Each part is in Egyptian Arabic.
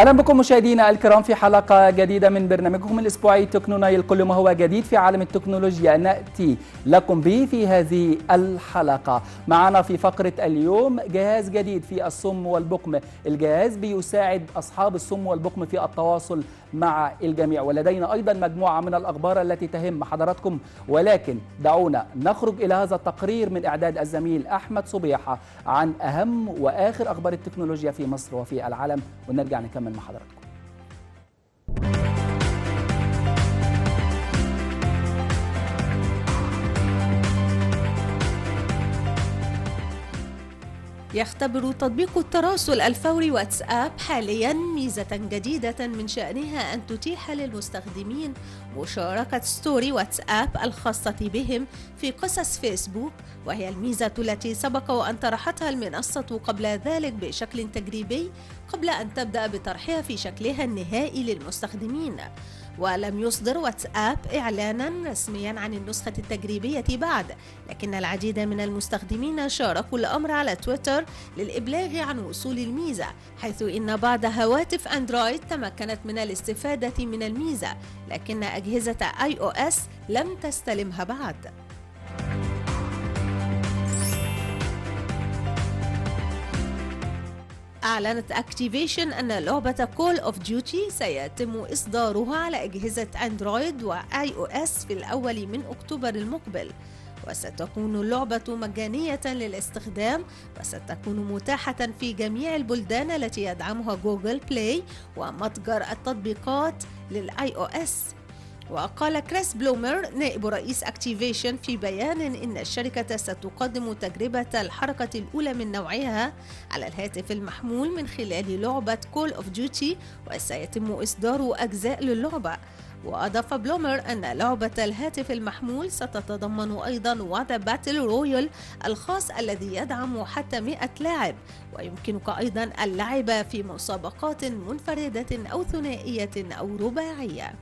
اهلا بكم مشاهدينا الكرام في حلقه جديده من برنامجكم الاسبوعي تكنو نايل كل ما هو جديد في عالم التكنولوجيا ناتي لكم به في هذه الحلقه معنا في فقره اليوم جهاز جديد في الصم والبكم الجهاز بيساعد اصحاب الصم والبكم في التواصل مع الجميع ولدينا ايضا مجموعه من الاخبار التي تهم حضراتكم ولكن دعونا نخرج الى هذا التقرير من اعداد الزميل احمد صبيحه عن اهم واخر اخبار التكنولوجيا في مصر وفي العالم ونرجع نكمل مع حضراتكم يختبر تطبيق التراسل الفوري واتساب حاليا ميزة جديدة من شأنها أن تتيح للمستخدمين مشاركة ستوري واتساب الخاصة بهم في قصص فيسبوك وهي الميزة التي سبق وأن طرحتها المنصة قبل ذلك بشكل تجريبي قبل أن تبدأ بطرحها في شكلها النهائي للمستخدمين ولم يصدر واتساب إعلانا رسميا عن النسخة التجريبية بعد لكن العديد من المستخدمين شاركوا الأمر على تويتر للإبلاغ عن وصول الميزة حيث إن بعض هواتف أندرويد تمكنت من الاستفادة من الميزة لكن أجهزة آي أو إس لم تستلمها بعد أعلنت أكتيفيشن أن لعبة كول أوف ديوتي سيتم إصدارها على أجهزة أندرويد وآي أو إس في الأول من أكتوبر المقبل وستكون اللعبة مجانية للاستخدام وستكون متاحة في جميع البلدان التي يدعمها جوجل بلاي ومتجر التطبيقات للآي أو إس وقال كريس بلومر نائب رئيس اكتيفيشن في بيان ان الشركه ستقدم تجربه الحركه الاولى من نوعها على الهاتف المحمول من خلال لعبه كول اوف ديوتي وسيتم اصدار اجزاء للعبه وأضاف بلومر أن لعبة الهاتف المحمول ستتضمن أيضا وضع باتل رويال الخاص الذي يدعم حتى 100 لاعب ويمكنك أيضا اللعب في مسابقات منفردة أو ثنائية أو رباعية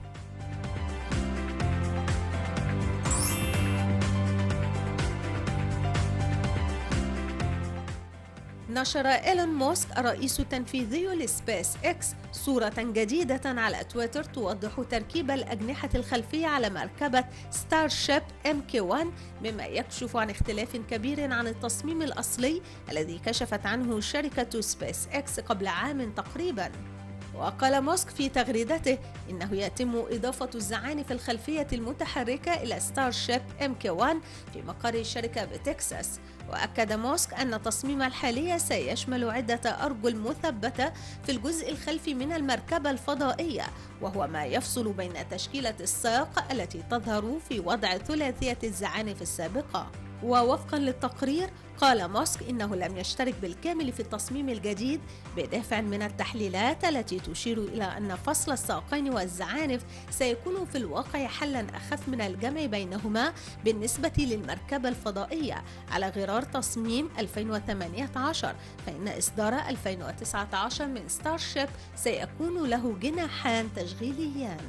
نشر إيلون ماسك الرئيس التنفيذي لسبيس إكس صورة جديدة على تويتر توضح تركيب الأجنحة الخلفية على مركبة ستار شيب ام كي 1 مما يكشف عن اختلاف كبير عن التصميم الأصلي الذي كشفت عنه شركة سبيس إكس قبل عام تقريباً وقال ماسك في تغريدته إنه يتم إضافة الزعانف الخلفية المتحركة إلى ستار شيب ام كي 1 في مقر الشركة بتكساس وأكد ماسك أن التصميم الحالي سيشمل عدة أرجل مثبتة في الجزء الخلفي من المركبة الفضائية وهو ما يفصل بين تشكيلة الساق التي تظهر في وضع ثلاثية الزعانف السابقة ووفقا للتقرير قال ماسك انه لم يشترك بالكامل في التصميم الجديد بدافع من التحليلات التي تشير الى ان فصل الساقين والزعانف سيكون في الواقع حلا اخف من الجمع بينهما بالنسبه للمركبه الفضائيه على غرار تصميم 2018 فان اصدار 2019 من ستار شيب سيكون له جناحان تشغيليان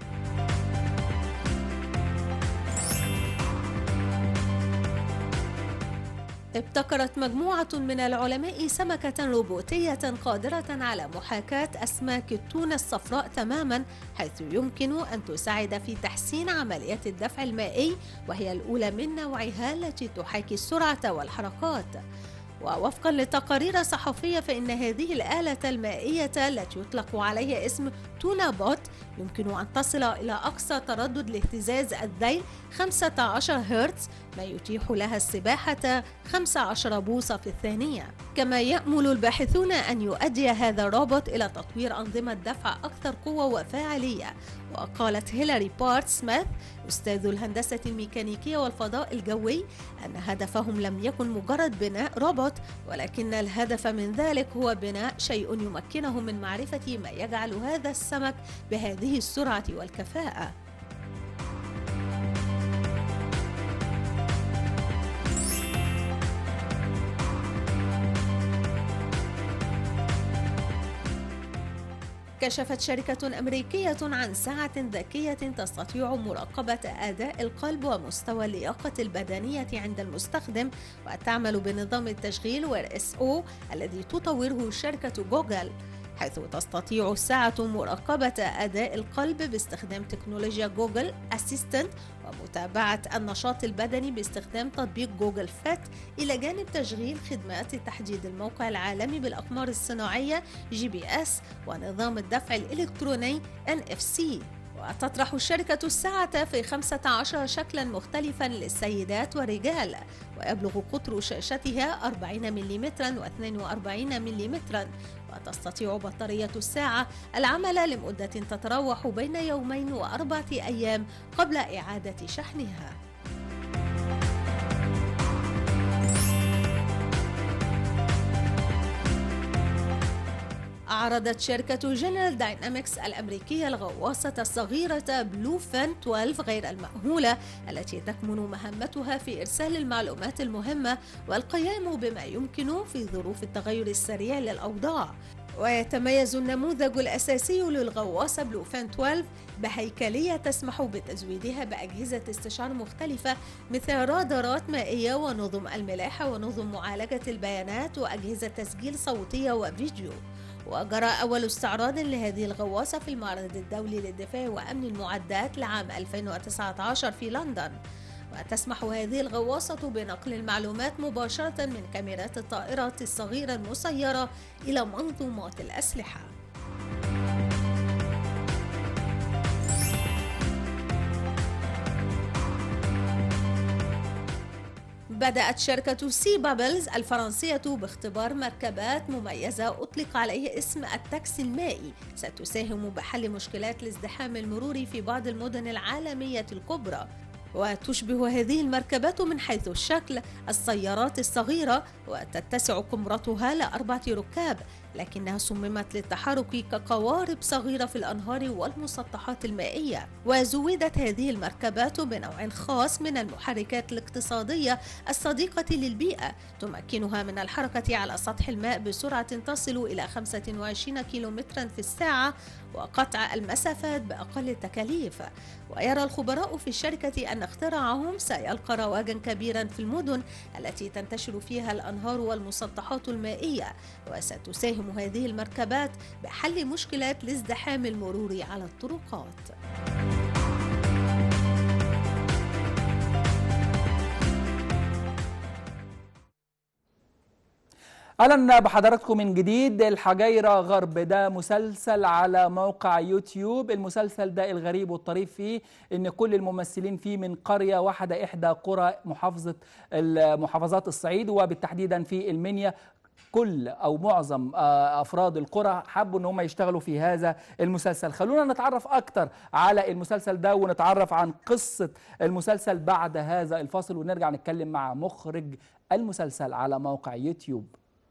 ابتكرت مجموعة من العلماء سمكة روبوتية قادرة على محاكاة أسماك التونة الصفراء تماما حيث يمكن أن تساعد في تحسين عملية الدفع المائي وهي الأولى من نوعها التي تحاكي السرعة والحركات ووفقا لتقارير صحفية فإن هذه الآلة المائية التي يطلق عليها اسم تونا بوت يمكن أن تصل إلى أقصى تردد لاهتزاز الذيل 15 هرتز ما يتيح لها السباحة 15 بوصة في الثانية كما يأمل الباحثون أن يؤدي هذا الروبوت إلى تطوير أنظمة دفع أكثر قوة وفاعلية وقالت هيلاري بارت سميث أستاذ الهندسة الميكانيكية والفضاء الجوي أن هدفهم لم يكن مجرد بناء روبوت ولكن الهدف من ذلك هو بناء شيء يمكنهم من معرفة ما يجعل هذا السمك بهذه السرعة والكفاءة كشفت شركة أمريكية عن ساعة ذكية تستطيع مراقبة أداء القلب ومستوى اللياقة البدنية عند المستخدم وتعمل بنظام التشغيل وير اس او الذي تطوره شركة جوجل حيث تستطيع الساعة مراقبة أداء القلب باستخدام تكنولوجيا جوجل أسيستنت ومتابعة النشاط البدني باستخدام تطبيق جوجل فات إلى جانب تشغيل خدمات تحديد الموقع العالمي بالأقمار الصناعية جي بي اس ونظام الدفع الإلكتروني NFC وتطرح الشركة الساعة في 15 شكلا مختلفا للسيدات والرجال ويبلغ قطر شاشتها 40 ملم و42 ملم وتستطيع بطارية الساعة العمل لمدة تتراوح بين يومين وأربعة أيام قبل إعادة شحنها أعرضت شركة جنرال داينامكس الأمريكية الغواصة الصغيرة بلو فان 12 غير المأهولة التي تكمن مهمتها في إرسال المعلومات المهمة والقيام بما يمكن في ظروف التغير السريع للأوضاع ويتميز النموذج الأساسي للغواصة بلو فان 12 بهيكلية تسمح بتزويدها بأجهزة استشعار مختلفة مثل رادارات مائية ونظم الملاحة ونظم معالجة البيانات وأجهزة تسجيل صوتية وفيديو وجرى أول استعراض لهذه الغواصة في المعرض الدولي للدفاع وأمن المعدات لعام 2019 في لندن وتسمح هذه الغواصة بنقل المعلومات مباشرة من كاميرات الطائرة الصغيرة المسيرة إلى منظومات الأسلحة بدأت شركة سي بابلز الفرنسية باختبار مركبات مميزة أطلق عليه اسم التاكسي المائي ستساهم بحل مشكلات الازدحام المروري في بعض المدن العالمية الكبرى وتشبه هذه المركبات من حيث الشكل السيارات الصغيرة وتتسع قمرتها لأربعة ركاب لكنها صممت للتحرك كقوارب صغيرة في الأنهار والمسطحات المائية وزودت هذه المركبات بنوع خاص من المحركات الاقتصادية الصديقة للبيئة تمكنها من الحركة على سطح الماء بسرعة تصل إلى 25 كيلومترا في الساعة وقطع المسافات بأقل التكاليف ويرى الخبراء في الشركة أن اختراعهم سيلقى رواجا كبيرا في المدن التي تنتشر فيها الأنهار والمسطحات المائية وستساهم هذه المركبات بحل مشكلات الازدحام المروري على الطرقات اهلا بحضراتكم من جديد الحجيره غرب ده مسلسل على موقع يوتيوب المسلسل ده الغريب والطريف فيه ان كل الممثلين فيه من قريه واحده احدى قرى محافظه محافظات الصعيد وبالتحديدا في المنيا كل او معظم افراد القرى حبوا ان هم يشتغلوا في هذا المسلسل خلونا نتعرف اكتر على المسلسل ده ونتعرف عن قصه المسلسل بعد هذا الفاصل ونرجع نتكلم مع مخرج المسلسل على موقع يوتيوب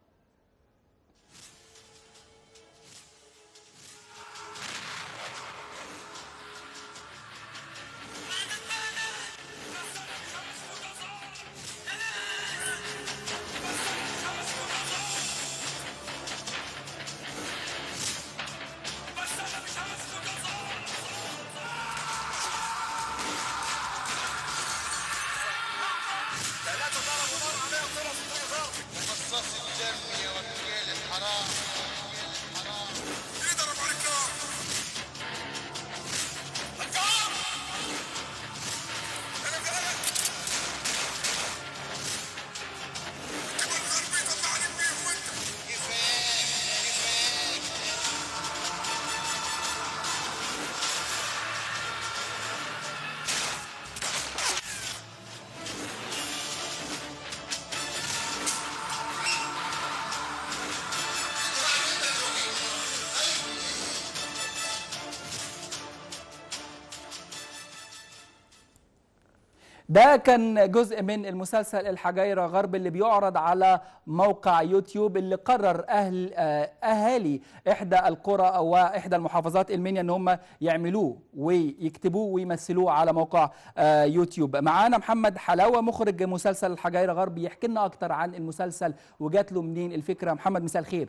ده كان جزء من المسلسل الحجيرة غرب اللي بيعرض على موقع يوتيوب اللي قرر أهل أهالي إحدى القرى وإحدى المحافظات المنيا إن هم يعملوه ويكتبوه ويمثلوه على موقع يوتيوب معانا محمد حلاوة مخرج مسلسل الحجيرة غرب يحكي لنا أكتر عن المسلسل وجات له منين الفكرة محمد مساء الخير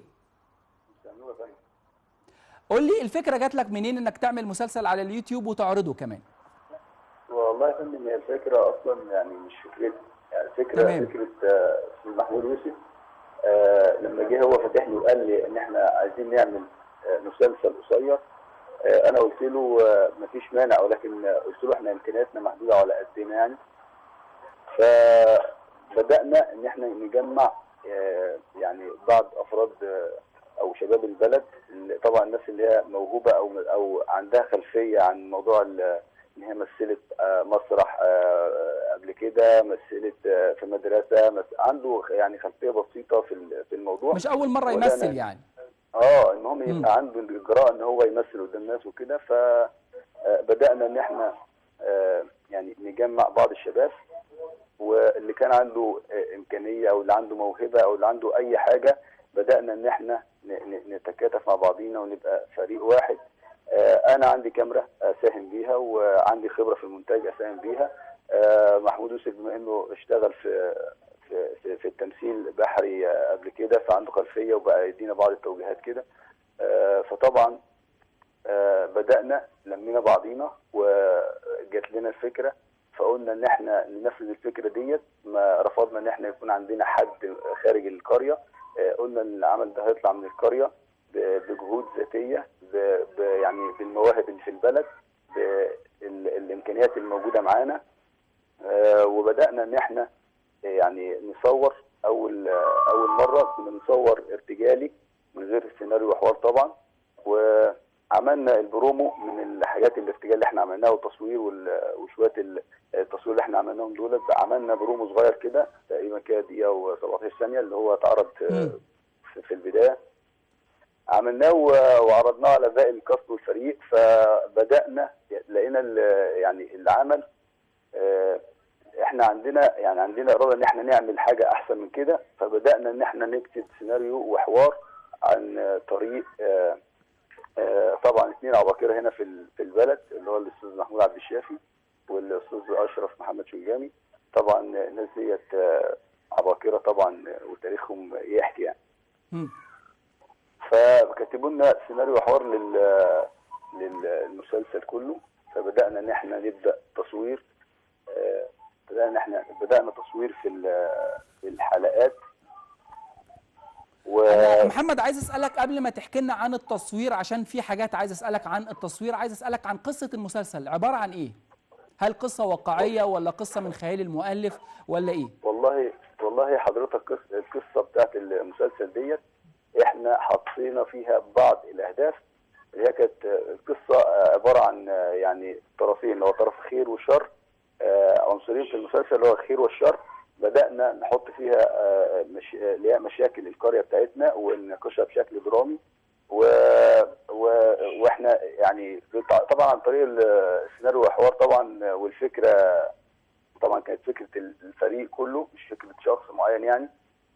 قول لي الفكرة جات لك منين إنك تعمل مسلسل على اليوتيوب وتعرضه كمان والله يا فندم هي الفكره اصلا يعني مش فكرتي يعني فكره تمام. فكره آه، محمود يوسف آه لما جه هو فاتح لي وقال لي ان احنا عايزين نعمل آه، مسلسل قصير آه، انا قلت له آه، مفيش مانع ولكن آه، قلت له احنا امكانياتنا محدوده على قدنا يعني فبدانا ان احنا نجمع آه، يعني بعض افراد آه، او شباب البلد اللي- طبعا الناس اللي هي موهوبه او او عندها خلفيه عن موضوع ال- ان هي مثلت آه، مسرح آه، قبل كده مثلت آه، في مدرسه مس- عنده يعني خلفيه بسيطه في ال- في الموضوع مش اول مره ولا يمثل أنا- يعني اه المهم مم. يبقى عنده الجراءه ان هو يمثل قدام الناس وكده فبدانا ان احنا آه، يعني نجمع بعض الشباب واللي كان عنده آه، امكانيه او اللي عنده موهبه او اللي عنده اي حاجه بدانا ان احنا ن- ن- نتكاتف مع بعضينا ونبقى فريق واحد آه، انا عندي كاميرا اساهم بيها وعندي خبره في المونتاج اساهم بيها آه، محمود يوسف بما انه اشتغل في في في, في التمثيل بحري آه، قبل كده فعنده خلفيه وبقى يدينا بعض التوجيهات كده آه، فطبعا آه، بدانا لمينا بعضينا وجات لنا الفكره فقلنا ان احنا ننفذ الفكره ديت ما رفضنا ان احنا يكون عندنا حد خارج القريه آه، قلنا ان العمل ده هيطلع من القريه ب- بجهود ذاتيه ب- ب- يعني بالمواهب اللي في البلد بالامكانيات الموجوده معانا آه، وبدانا ان احنا يعني نصور اول اول مره كنا نصور ارتجالي من غير سيناريو وحوار طبعا وعملنا البرومو من الحاجات الارتجال اللي احنا عملناها والتصوير وال- وشويه ال- التصوير اللي احنا عملناهم دول عملنا برومو صغير كده تقريبا كده دقيقه و17 ثانيه اللي هو اتعرض مم. في- في البدايه عملناه و- وعرضناه على باقي الكاست والفريق فبدانا لقينا ال- يعني العمل آه، احنا عندنا يعني عندنا اراده ان احنا نعمل حاجه احسن من كده فبدانا ان احنا نكتب سيناريو وحوار عن آه، طريق آه، آه، طبعا اثنين عباقره هنا في ال- في البلد اللي هو الاستاذ محمود عبد الشافي والاستاذ اشرف محمد شنجامي طبعا الناس ديت آه، عباقره طبعا آه، وتاريخهم يحكي يعني مم. فكتبوا لنا سيناريو حوار لل للمسلسل كله فبدانا ان احنا نبدا تصوير آه، بدانا ان احنا بدانا تصوير في ال- في الحلقات و أنا محمد عايز اسالك قبل ما تحكي لنا عن التصوير عشان في حاجات عايز اسالك عن التصوير عايز اسالك عن قصه المسلسل عباره عن ايه هل قصه واقعيه ولا قصه من خيال المؤلف ولا ايه والله والله حضرتك قص- القصه بتاعت المسلسل ديت احنا حطينا فيها بعض الاهداف اللي هي كانت آه، القصه آه، عباره عن آه، يعني طرفين اللي هو طرف الخير والشر آه، عنصرين في المسلسل اللي هو الخير والشر بدانا نحط فيها آه، مش... آه، اللي هي مشاكل القريه بتاعتنا ونناقشها بشكل درامي و... و... واحنا يعني بتع- طبعا عن طريق السيناريو والحوار طبعا والفكره طبعا كانت فكره الفريق كله مش فكره شخص معين يعني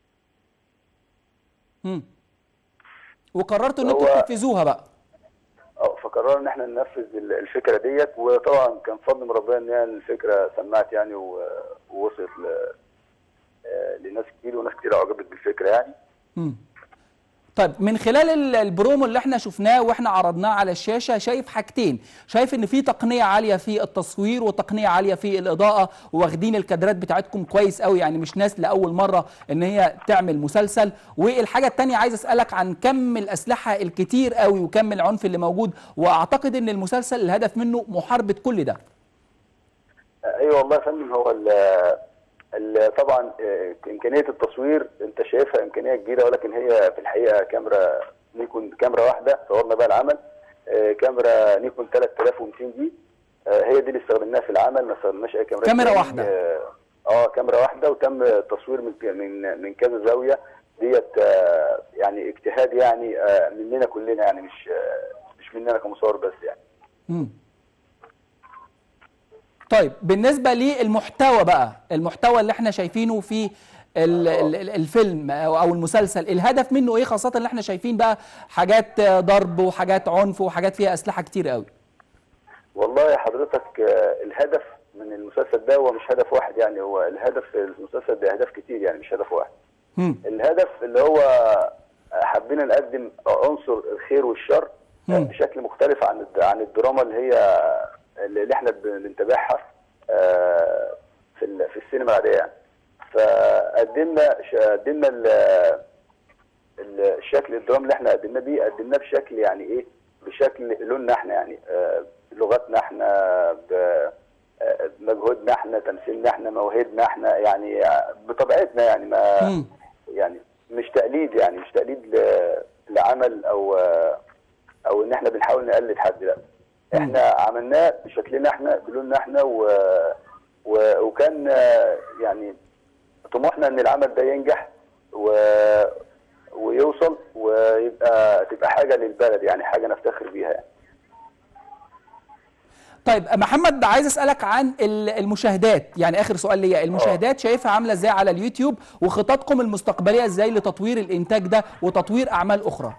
مم. وقررتوا ان انتوا هو- تنفذوها بقى اه فقررنا ان احنا ننفذ ال- الفكره ديت وطبعا كان فضل من ربنا ان هي الفكره سمعت يعني و- ووصلت ل- آه، لناس كتير وناس كتير اعجبت بالفكره يعني مم. طيب من خلال ال- البرومو اللي احنا شفناه واحنا عرضناه على الشاشه شايف حاجتين شايف ان في تقنيه عاليه في التصوير وتقنيه عاليه في الاضاءه واخدين الكادرات بتاعتكم كويس قوي يعني مش ناس لاول مره ان هي تعمل مسلسل والحاجه الثانيه عايز اسالك عن كم الاسلحه الكتير قوي وكم العنف اللي موجود واعتقد ان المسلسل الهدف منه محاربه كل ده آه، ايوه والله يا فندم هو ال ال- طبعا آه، امكانيه التصوير انت شايفها امكانيه كبيره ولكن هي في الحقيقه كاميرا نيكون كاميرا واحده صورنا بها العمل آه، كاميرا نيكون 3200 دي آه، هي دي اللي استخدمناها في العمل ما استخدمناش اي كاميرا كاميرا تاني. واحدة. اه آه، كاميرا واحده وتم التصوير من من من كذا زاويه ديت آه، يعني اجتهاد يعني آه، مننا كلنا يعني مش آه، مش مننا كمصور بس يعني مم. طيب بالنسبة للمحتوى بقى المحتوى اللي احنا شايفينه في ال- ال- ال- الفيلم او أو المسلسل الهدف منه ايه خاصة اللي احنا شايفين بقى حاجات ضرب وحاجات عنف وحاجات فيها اسلحة كتير قوي والله حضرتك آه، الهدف من المسلسل ده هو مش هدف واحد يعني هو الهدف في المسلسل ده اهداف كتير يعني مش هدف واحد مم. الهدف اللي هو آه، حبينا نقدم عنصر الخير والشر آه، مم. بشكل مختلف عن الد- عن الدراما اللي هي اللي احنا ب- بنتابعها آه، في ال- في السينما العاديه يعني فقدمنا ش- قدمنا ال- الشكل الدرام اللي احنا قدمناه بيه قدمناه بشكل يعني ايه بشكل لوننا احنا يعني آه، لغتنا احنا ب- آه، مجهودنا احنا تمثيلنا احنا موهبنا احنا يعني آه، بطبيعتنا يعني ما مم. يعني مش تقليد يعني مش تقليد ل- لعمل او آه، او ان احنا بنحاول نقلد حد لا احنا عملناه بشكلنا احنا بلوننا احنا و... و... وكان آه، يعني طموحنا ان العمل ده ينجح و... ويوصل ويبقى تبقى حاجه للبلد يعني حاجه نفتخر بيها يعني. طيب محمد عايز اسالك عن ال- المشاهدات يعني اخر سؤال ليا المشاهدات شايفها عامله ازاي على اليوتيوب وخططكم المستقبليه ازاي لتطوير الانتاج ده وتطوير اعمال اخرى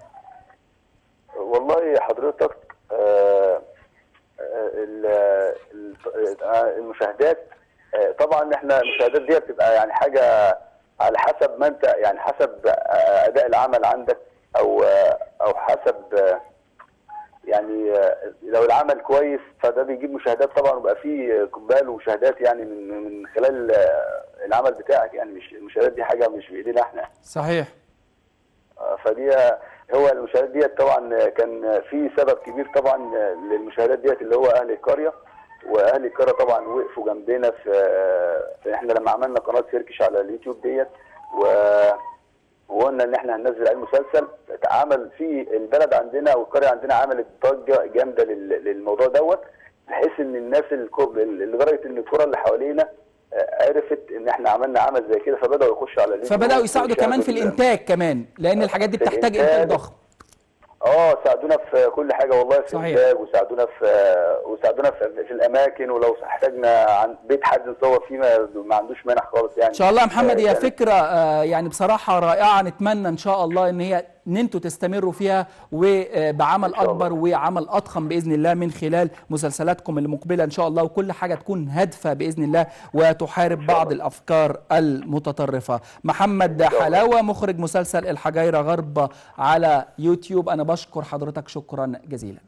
والله حضرتك آه، آه، ال- ال- آه، المشاهدات آه، طبعا احنا المشاهدات دي بتبقى يعني حاجه على حسب ما انت يعني حسب آه، اداء العمل عندك او آه، او حسب آه، يعني آه، لو العمل كويس فده بيجيب مشاهدات طبعا ويبقى فيه اقبال ومشاهدات يعني من من خلال آه، العمل بتاعك يعني مش المشاهدات دي حاجه مش بايدينا احنا صحيح فدي هو المشاهدات ديت طبعا كان في سبب كبير طبعا للمشاهدات ديت اللي هو اهل القريه واهل القريه طبعا وقفوا جنبنا في في احنا لما عملنا قناه سيركش على اليوتيوب ديت و وقلنا ان احنا هننزل عليه مسلسل اتعمل في البلد عندنا او القريه عندنا عملت ضجه جامده لل- للموضوع دوت بحيث ان الناس الكو- لدرجه ان القرى اللي حوالينا آه، عرفت ان احنا عملنا عمل زي كده فبداوا يخشوا على اليوتيوب فبداوا يساعدوا كمان في ويشاهدوا ال- الانتاج كمان لان الحاجات دي في بتحتاج الإنتاج. انتاج ضخم اه ساعدونا في كل حاجه والله في صحيح. الانتاج وساعدونا في وساعدونا في, في الاماكن ولو احتاجنا عن بيت حد نصور فيه ما, ما عندوش مانع خالص يعني ان شاء الله يا محمد هي كانت- فكره آه، يعني بصراحه رائعه نتمنى ان شاء الله ان هي ان انتوا تستمروا فيها وبعمل إن شاء الله. اكبر وعمل اضخم باذن الله من خلال مسلسلاتكم المقبله ان شاء الله وكل حاجه تكون هادفه باذن الله وتحارب بعض الافكار المتطرفه محمد شاء الله. حلاوه مخرج مسلسل الحجايره غرب على يوتيوب انا بشكر حضرتك شكرا جزيلا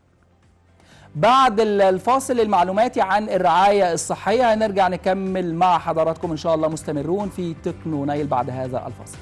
بعد الفاصل المعلوماتي عن الرعاية الصحية هنرجع نكمل مع حضراتكم إن شاء الله مستمرون في تكنو نايل بعد هذا الفاصل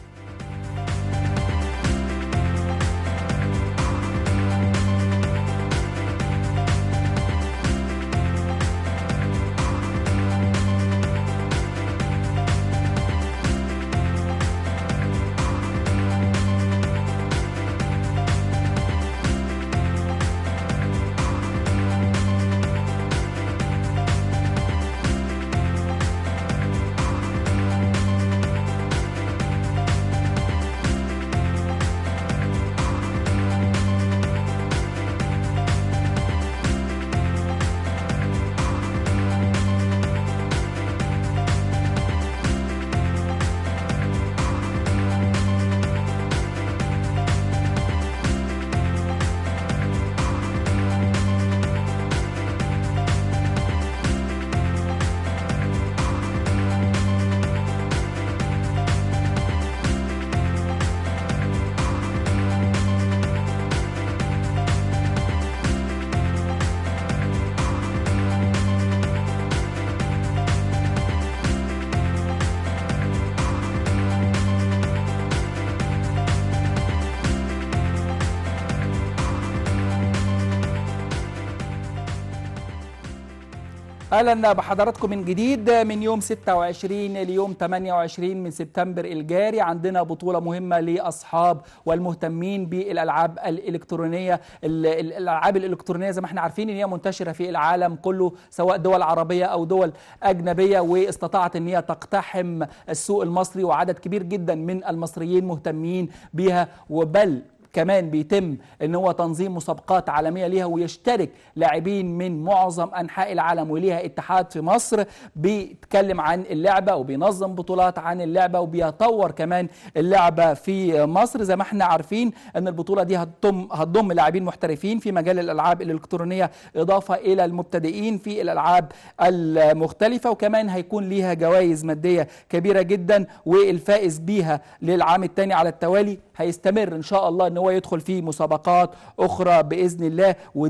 اهلا بحضراتكم من جديد من يوم 26 ليوم 28 من سبتمبر الجاري عندنا بطوله مهمه لاصحاب والمهتمين بالالعاب الالكترونيه ال- ال- الالعاب الالكترونيه زي ما احنا عارفين ان هي منتشره في العالم كله سواء دول عربيه او دول اجنبيه واستطاعت ان هي تقتحم السوق المصري وعدد كبير جدا من المصريين مهتمين بيها وبل كمان بيتم ان هو تنظيم مسابقات عالميه ليها ويشترك لاعبين من معظم انحاء العالم وليها اتحاد في مصر بيتكلم عن اللعبه وبينظم بطولات عن اللعبه وبيطور كمان اللعبه في مصر زي ما احنا عارفين ان البطوله دي هتضم هتضم لاعبين محترفين في مجال الالعاب الالكترونيه اضافه الى المبتدئين في الالعاب المختلفه وكمان هيكون ليها جوائز ماديه كبيره جدا والفائز بيها للعام الثاني على التوالي هيستمر ان شاء الله ان هو يدخل في مسابقات اخرى باذن الله ودي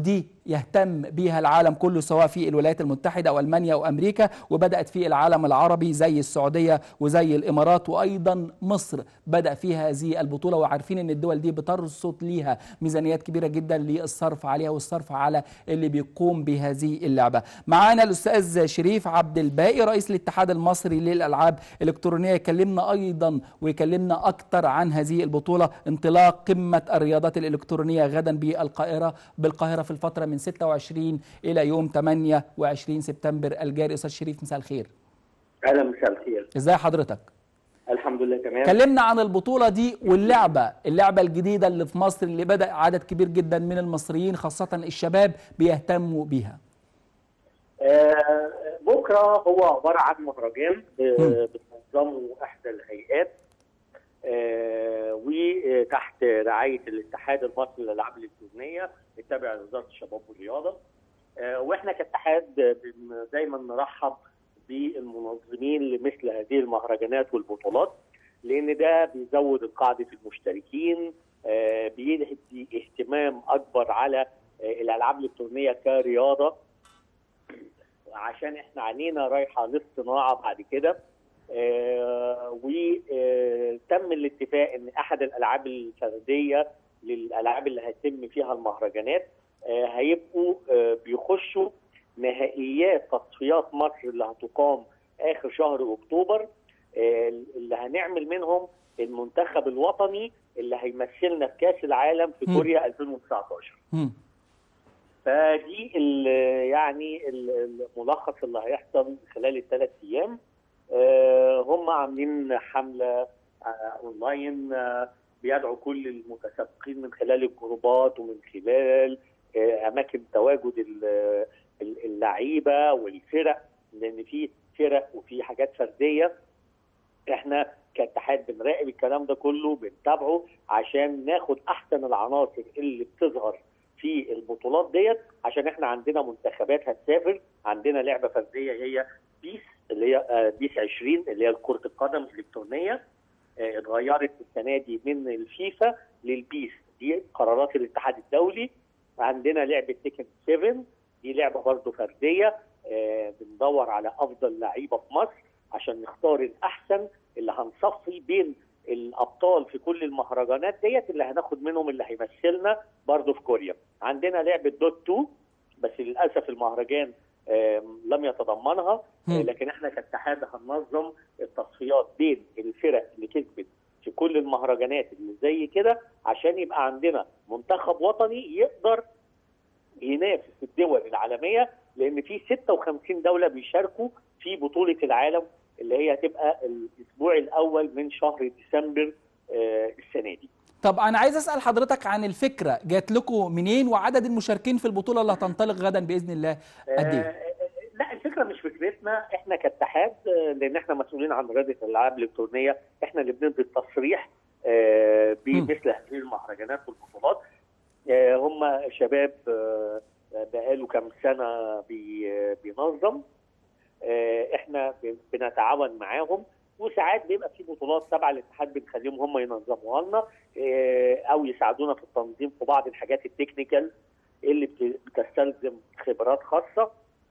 يهتم بها العالم كله سواء في الولايات المتحدة أو ألمانيا أو أمريكا وبدأت في العالم العربي زي السعودية وزي الإمارات وأيضا مصر بدأ فيها هذه البطولة وعارفين أن الدول دي بترصد ليها ميزانيات كبيرة جدا للصرف عليها والصرف على اللي بيقوم بهذه اللعبة معانا الأستاذ شريف عبد الباقي رئيس الاتحاد المصري للألعاب الإلكترونية يكلمنا أيضا ويكلمنا أكثر عن هذه البطولة انطلاق قمة الرياضات الإلكترونية غدا بالقاهرة بالقاهرة في الفترة من 26 إلى يوم 28 سبتمبر الجاري أستاذ شريف مساء الخير اهلا مساء الخير ازاي حضرتك الحمد لله تمام كلمنا عن البطولة دي واللعبة اللعبة الجديدة اللي في مصر اللي بدأ عدد كبير جدا من المصريين خاصة الشباب بيهتموا بيها آه بكره هو عباره عن مهرجان مم. آه بتنظمه احدى الهيئات آه وتحت رعايه الاتحاد المصري للالعاب الالكترونيه التابع لوزاره الشباب والرياضه آه واحنا كاتحاد بن- دايما نرحب بالمنظمين لمثل هذه المهرجانات والبطولات لان ده بيزود قاعده المشتركين آه بيدي اهتمام اكبر على آه الالعاب الالكترونيه كرياضه عشان احنا عينينا رايحه للصناعه بعد كده آه وتم الاتفاق ان احد الالعاب الفرديه للالعاب اللي هيتم فيها المهرجانات آه هيبقوا آه بيخشوا نهائيات تصفيات مصر اللي هتقام اخر شهر اكتوبر آه اللي هنعمل منهم المنتخب الوطني اللي هيمثلنا في كاس العالم في مم. كوريا 2019 مم. فدي ال يعني ال- الملخص اللي هيحصل خلال الثلاث ايام آه، هم عاملين حمله آه، اونلاين آه، بيدعوا كل المتسابقين من خلال الجروبات ومن خلال آه، اماكن تواجد ال- ال- اللعيبه والفرق لان في فرق وفي حاجات فرديه احنا كاتحاد بنراقب الكلام ده كله بنتابعه عشان ناخد احسن العناصر اللي بتظهر في البطولات ديت عشان احنا عندنا منتخبات هتسافر عندنا لعبه فرديه هي بيس اللي هي آه، بيس 20 اللي هي كره القدم الالكترونيه آه، اتغيرت السنه دي من الفيفا للبيس دي قرارات الاتحاد الدولي عندنا لعبه تيكن 7 دي لعبه برضه فرديه آه، بندور على افضل لعيبه في مصر عشان نختار الاحسن اللي هنصفي بين الابطال في كل المهرجانات ديت اللي هناخد منهم اللي هيمثلنا برضه في كوريا عندنا لعبه دوت 2 بس للاسف المهرجان آم، لم يتضمنها آه، مم. لكن احنا كاتحاد هننظم التصفيات بين الفرق اللي كسبت في كل المهرجانات اللي زي كده عشان يبقى عندنا منتخب وطني يقدر ينافس الدول العالميه لان في 56 دوله بيشاركوا في بطوله العالم اللي هي هتبقى الاسبوع الاول من شهر ديسمبر آه، السنه دي. طب أنا عايز أسأل حضرتك عن الفكرة جات لكم منين وعدد المشاركين في البطولة اللي هتنطلق غدا بإذن الله قد إيه؟ آه، لا الفكره مش فكرتنا احنا كاتحاد آه، لان احنا مسؤولين عن رياضه الالعاب الالكترونيه احنا اللي بندي التصريح آه، بمثل هذه المهرجانات والبطولات آه، هم شباب آه، بقاله كام سنه بي- بينظم آه، احنا بن- بنتعاون معاهم وساعات بيبقى في بطولات تبع الاتحاد بنخليهم هم ينظموها لنا آه، او يساعدونا في التنظيم في بعض الحاجات التكنيكال اللي بت- بتستلزم خبرات خاصه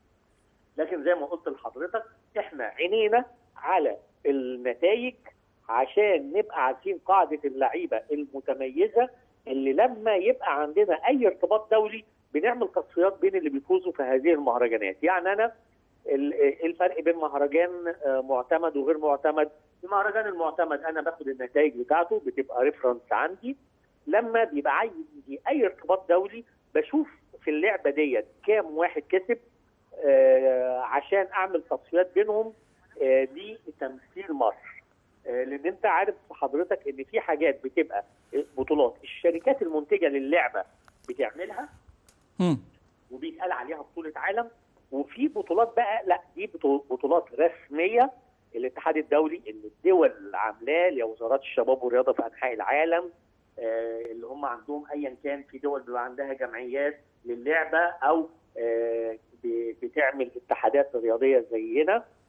لكن زي ما قلت لحضرتك احنا عينينا على النتائج عشان نبقى عارفين قاعده اللعيبه المتميزه اللي لما يبقى عندنا اي ارتباط دولي بنعمل تصفيات بين اللي بيفوزوا في هذه المهرجانات يعني انا ال- ايه الفرق بين مهرجان آه، معتمد وغير معتمد المهرجان المعتمد انا باخد النتائج بتاعته بتبقى ريفرنس عندي لما بيبقى عندي اي ارتباط دولي بشوف في اللعبه ديت كام واحد كسب آه، عشان اعمل تصفيات بينهم آه، لتمثيل مصر آه، لان انت عارف حضرتك ان في حاجات بتبقى بطولات الشركات المنتجه للعبه بتعملها مم. وبيتقال عليها بطوله عالم وفي بطولات بقى لا دي بطو- بطولات رسميه الاتحاد الدولي اللي الدول عاملاه لوزارات الشباب والرياضه في انحاء العالم آه، اللي هم عندهم ايا كان في دول بيبقى عندها جمعيات للعبه او آه، ب- بتعمل اتحادات رياضيه زينا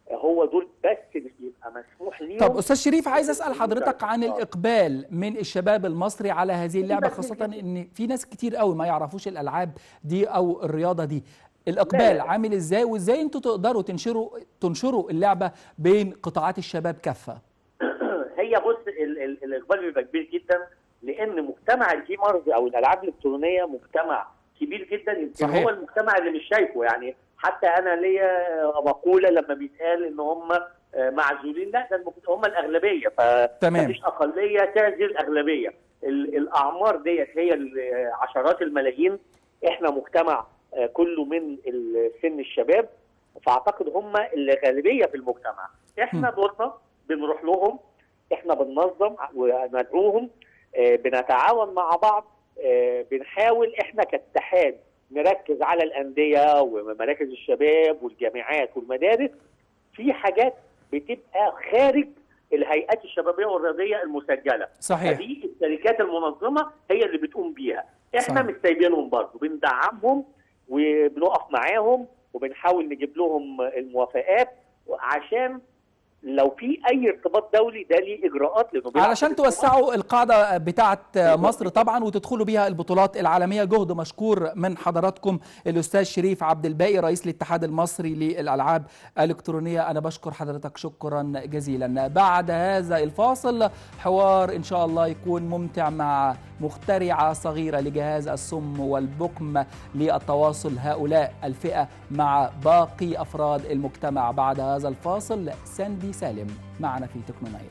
هو دول بس اللي بيبقى مسموح ليهم طب استاذ شريف عايز اسال حضرتك عن آه. الاقبال من الشباب المصري على هذه اللعبه كتير خاصه جداً. ان في ناس كتير قوي ما يعرفوش الالعاب دي او الرياضه دي لا، الاقبال لا. عامل ازاي وازاي انتوا تقدروا تنشروا تنشروا اللعبه بين قطاعات الشباب كافه هي بص ال ال الاقبال بيبقى كبير جدا لان مجتمع الجيمرز او الالعاب الالكترونيه مجتمع كبير جدا يمكن صحيح. هو المجتمع اللي مش شايفه يعني حتى انا ليا مقوله لما بيتقال ان هم آه، معزولين لا ده المجت- هم الاغلبيه تمام. فمفيش اقليه تعزل الاغلبيه ال- الاعمار ديت هي ال- عشرات الملايين احنا مجتمع آه، كله من ال- سن الشباب فاعتقد هم الغالبيه في المجتمع احنا دورنا بنروح لهم احنا بننظم وندعوهم آه، بنتعاون مع بعض آه، بنحاول احنا كاتحاد نركز على الانديه ومراكز الشباب والجامعات والمدارس في حاجات بتبقى خارج الهيئات الشبابيه والرياضيه المسجله صحيح دي الشركات المنظمه هي اللي بتقوم بيها احنا صحيح. مش سايبينهم برضه بندعمهم وبنقف معاهم وبنحاول نجيب لهم الموافقات عشان لو في اي ارتباط دولي ده ليه اجراءات لانه بيلعب علشان في البطولات. توسعوا القاعدة بتاعة مصر طبعا وتدخلوا بيها البطولات العالمية جهد مشكور من حضراتكم الأستاذ شريف عبد الباقي رئيس الاتحاد المصري للألعاب الإلكترونية أنا بشكر حضرتك شكرا جزيلا بعد هذا الفاصل حوار إن شاء الله يكون ممتع مع مخترعة صغيرة لجهاز السم والبكم للتواصل هؤلاء الفئة مع باقي أفراد المجتمع بعد هذا الفاصل ساندي سالم معنا في تكنونايت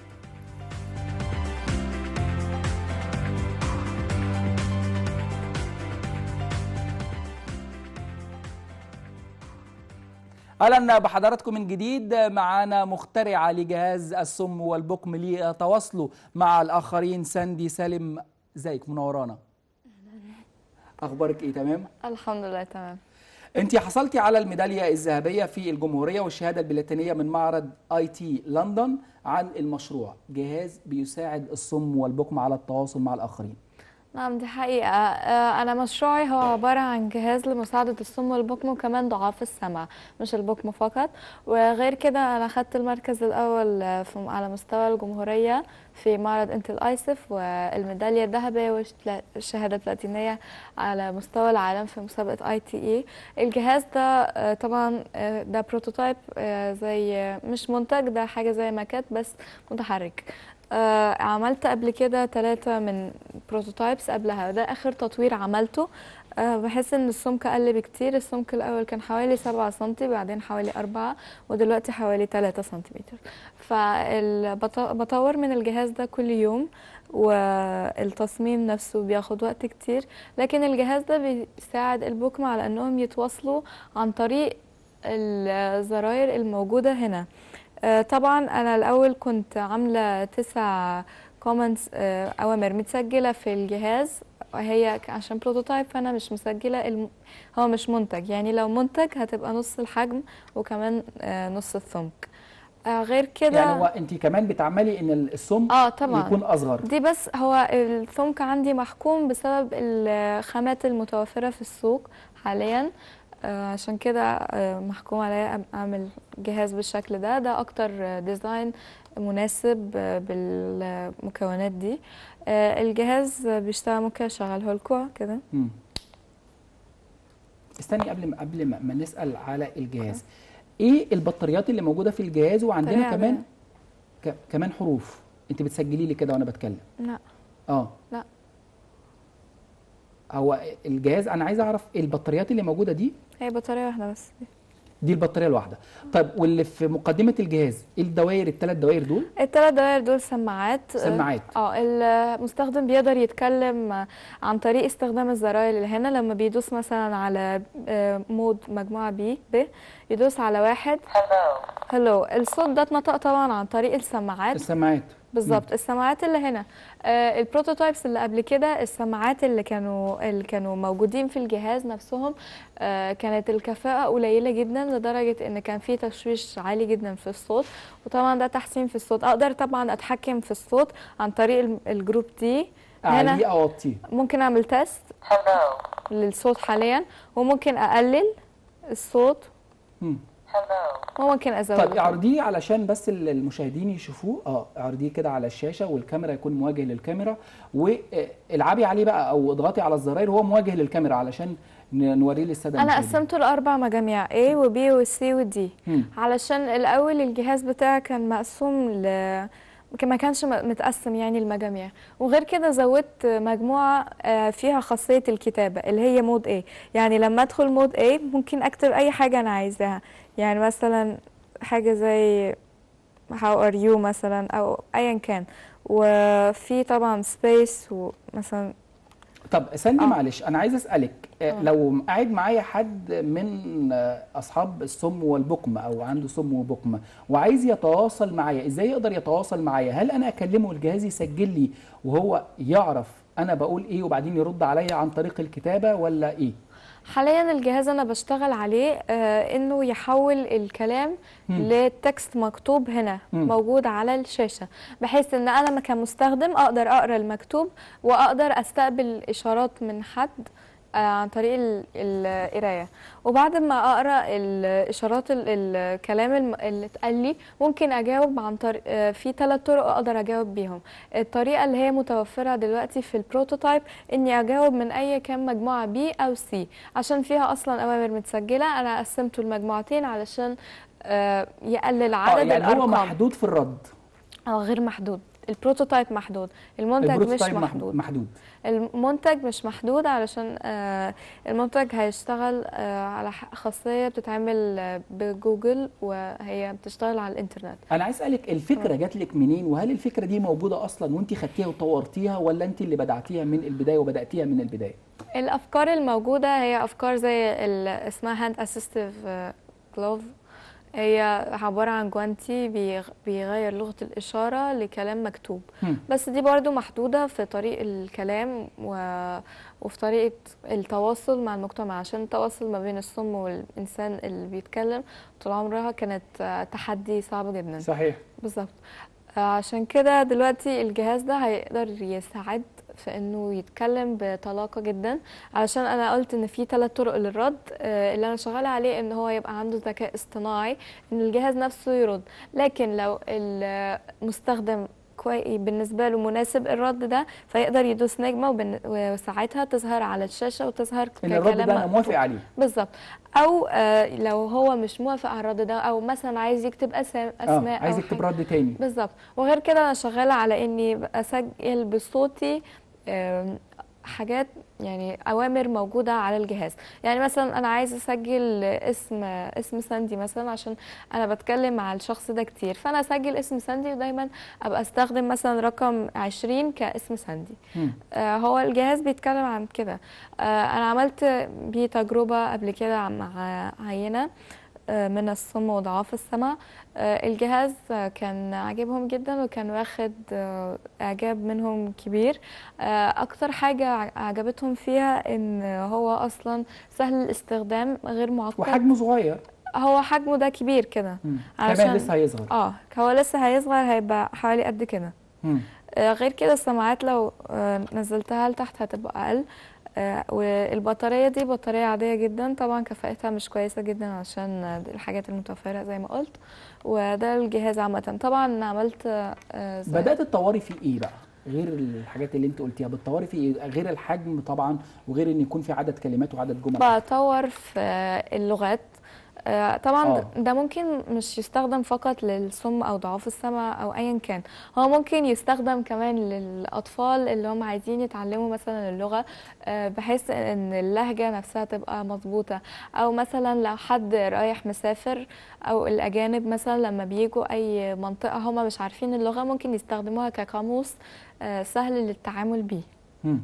اهلا بحضراتكم من جديد معانا مخترعه لجهاز السم والبكم ليتواصلوا مع الاخرين ساندي سالم ازيك منورانا اخبارك ايه تمام الحمد لله تمام انت حصلتي على الميداليه الذهبيه في الجمهوريه والشهاده البلاتينيه من معرض اي تي لندن عن المشروع جهاز بيساعد الصم والبكم على التواصل مع الاخرين نعم دي حقيقة آه، أنا مشروعي هو عبارة عن جهاز لمساعدة الصم والبكم وكمان ضعاف السمع مش البكم فقط وغير كده أنا خدت المركز الأول آه، في- على مستوى الجمهورية في معرض انتل ايسف والميدالية الذهبية والشهادة البلاتينية على مستوى العالم في مسابقة اي تي اي الجهاز ده آه، طبعا آه، ده بروتوتايب آه، زي آه، مش منتج ده حاجة زي ماكات بس متحرك آه، عملت قبل كده ثلاثة من بروتوتايبس قبلها ده آخر تطوير عملته آه، بحس ان السمك قل بكتير السمك الاول كان حوالي سبعة سنتي بعدين حوالي أربعة ودلوقتي حوالي تلاتة سنتيمتر فبطور من الجهاز ده كل يوم والتصميم نفسه بياخد وقت كتير لكن الجهاز ده بيساعد البكم على انهم يتواصلوا عن طريق الزراير الموجودة هنا آه، طبعا انا الاول كنت عامله تسع كومنتس اوامر متسجله في الجهاز وهي ك- عشان بروتوتايب فانا مش مسجله الم... هو مش منتج يعني لو منتج هتبقى نص الحجم وكمان آه، نص السمك آه، غير كده يعني هو انت كمان بتعملي ان السم اه طبعا يكون اصغر دي بس هو السمك عندي محكوم بسبب الخامات المتوفرة في السوق حاليا آه، عشان كده آه، محكوم عليا أم- اعمل جهاز بالشكل ده ده اكتر آه، ديزاين مناسب آه، بالمكونات دي آه، الجهاز بيشتغل ممكن اشغله لكم كده مم. استني قبل ما قبل ما ما نسال على الجهاز ايه البطاريات اللي موجوده في الجهاز وعندنا بطارية كمان ك... كمان حروف انت بتسجلي لي كده وانا بتكلم لا اه لا. هو الجهاز انا عايز اعرف البطاريات اللي موجوده دي هي بطارية واحدة بس دي البطاريه الواحده طيب واللي في مقدمه الجهاز ايه الدوائر الثلاث دوائر دول الثلاث دوائر دول سماعات سماعات. اه المستخدم بيقدر يتكلم عن طريق استخدام الزراير اللي هنا لما بيدوس مثلا على آه، مود مجموعة بي ب يدوس على واحد هلو الصوت ده اتنطق طبعا عن طريق السماعات السماعات بالظبط السماعات اللي هنا آه البروتوتايبس اللي قبل كده السماعات اللي كانوا اللي كانوا موجودين في الجهاز نفسهم آه كانت الكفاءة قليلة جدا لدرجة ان كان في تشويش عالي جدا في الصوت وطبعا ده تحسين في الصوت اقدر طبعا اتحكم في الصوت عن طريق الم- الجروب دي اعليه هنا او اوطيه ممكن اعمل تيست للصوت حاليا وممكن اقلل الصوت مم. وممكن ازود طيب اعرضيه علشان بس ال- المشاهدين يشوفوه اه اعرضيه كده على الشاشه والكاميرا يكون مواجه للكاميرا والعبي عليه بقى او اضغطي على الزراير وهو مواجه للكاميرا علشان ن- نوريه للساده انا المشاهدين. قسمته لاربع مجاميع A و B و C و D مم. علشان الاول الجهاز بتاعي كان مقسوم ل كان- ما كانش م- متقسم يعني المجاميع وغير كده زودت مجموعة آه، فيها خاصية الكتابة اللي هي مود A يعني لما ادخل مود A ممكن اكتب اي حاجة انا عايزاها يعني مثلا حاجة زي how are you مثلا او ايا كان وفي طبعا space ومثلا طب سندي آه. معلش انا عايز اسالك آه، آه. لو قاعد معايا حد من آه، اصحاب السم والبكم او عنده سم وبكم وعايز يتواصل معايا ازاي يقدر يتواصل معايا هل انا اكلمه الجهاز يسجل لي وهو يعرف انا بقول ايه وبعدين يرد عليا عن طريق الكتابه ولا ايه حاليا الجهاز انا بشتغل عليه آه انه يحول الكلام مم. لتكست مكتوب هنا مم. موجود على الشاشه بحيث ان انا كمستخدم اقدر اقرا المكتوب واقدر استقبل اشارات من حد آه عن طريق ال- القرايه وبعد ما اقرا الاشارات ال- الكلام الم- اللي اتقال لي ممكن اجاوب عن طريق آه في ثلاث طرق اقدر اجاوب بيهم الطريقه اللي هي متوفره دلوقتي في البروتوتايب اني اجاوب من اي كان مجموعه بي او سي عشان فيها اصلا اوامر متسجله انا قسمته لمجموعتين علشان آه يقلل اه عدد يعني هو الارقام محدود في الرد اه غير محدود البروتوتايب محدود المنتج مش البروتوتايب مح- محدود محدود المنتج مش محدود علشان آه، المنتج هيشتغل آه، على ح- خاصية بتتعمل آه، بجوجل وهي بتشتغل على الانترنت انا عايز اسالك الفكره جات لك منين وهل الفكره دي موجوده اصلا وانت خدتيها وطورتيها ولا انت اللي بدعتيها من البدايه وبداتيها من البدايه الافكار الموجوده هي افكار زي ال- اسمها هاند اسيستيف جلوف هي عبارة عن جوانتي بيغ- بيغير لغة الإشارة لكلام مكتوب هم. بس دي برضو محدودة في طريق الكلام و... وفي طريقة التواصل مع المجتمع عشان التواصل ما بين الصم والإنسان اللي بيتكلم طول عمرها كانت آه، تحدي صعب جدا صحيح بالظبط آه، عشان كده دلوقتي الجهاز ده هيقدر يساعد في انه يتكلم بطلاقه جدا علشان انا قلت ان في ثلاث طرق للرد آه، اللي انا شغاله عليه ان هو يبقى عنده ذكاء اصطناعي ان الجهاز نفسه يرد لكن لو المستخدم كوي بالنسبه له مناسب الرد ده فيقدر يدوس نجمه وبن- وساعتها تظهر على الشاشه وتظهر ان الرد ده انا مكتوب. موافق عليه بالظبط او آه لو هو مش موافق على الرد ده او مثلا عايز يكتب أسا- اه اسماء عايز أو يكتب حاجة. رد تاني بالظبط وغير كده انا شغاله على اني اسجل بصوتي آم، حاجات يعني اوامر موجوده على الجهاز يعني مثلا انا عايزه اسجل اسم اسم ساندي مثلا عشان انا بتكلم مع الشخص ده كتير فانا اسجل اسم ساندي ودايما ابقى استخدم مثلا رقم 20 كاسم ساندي هم. آه، هو الجهاز بيتكلم عن كده آه، انا عملت بيه تجربه قبل كده مع عينه آه، من الصم وضعاف السمع آه، الجهاز آه، كان عاجبهم جدا وكان واخد آه، اعجاب منهم كبير آه، اكتر حاجه ع- عجبتهم فيها ان هو اصلا سهل الاستخدام غير معقد وحجمه صغير هو حجمه ده كبير كده هم. علشان- كمان لسه هيصغر اه هو لسه هيصغر هيبقى حوالي قد كده هم. آه، غير كده السماعات لو آه، نزلتها لتحت هتبقى اقل آه، والبطارية دي بطارية عادية جدا طبعا كفاءتها مش كويسة جدا عشان آه، دي الحاجات المتوفرة زي ما قلت وده الجهاز عامة طبعا عملت آه، زي- بدات تطوري فيه ايه بقى غير الحاجات اللي انت قلتيها بتطوري فيه ايه غير الحجم طبعا وغير ان يكون في عدد كلمات وعدد جمل بطور في آه، اللغات آه، طبعا آه. ده- ده ممكن مش يستخدم فقط للصم او ضعاف السمع او ايا كان هو ممكن يستخدم كمان للاطفال اللي هم عايزين يتعلموا مثلا اللغه آه، بحيث ان اللهجه نفسها تبقى مظبوطه او مثلا لو حد رايح مسافر او الاجانب مثلا لما بيجوا اي منطقه هم مش عارفين اللغه ممكن يستخدموها كقاموس آه، سهل للتعامل بيه هم.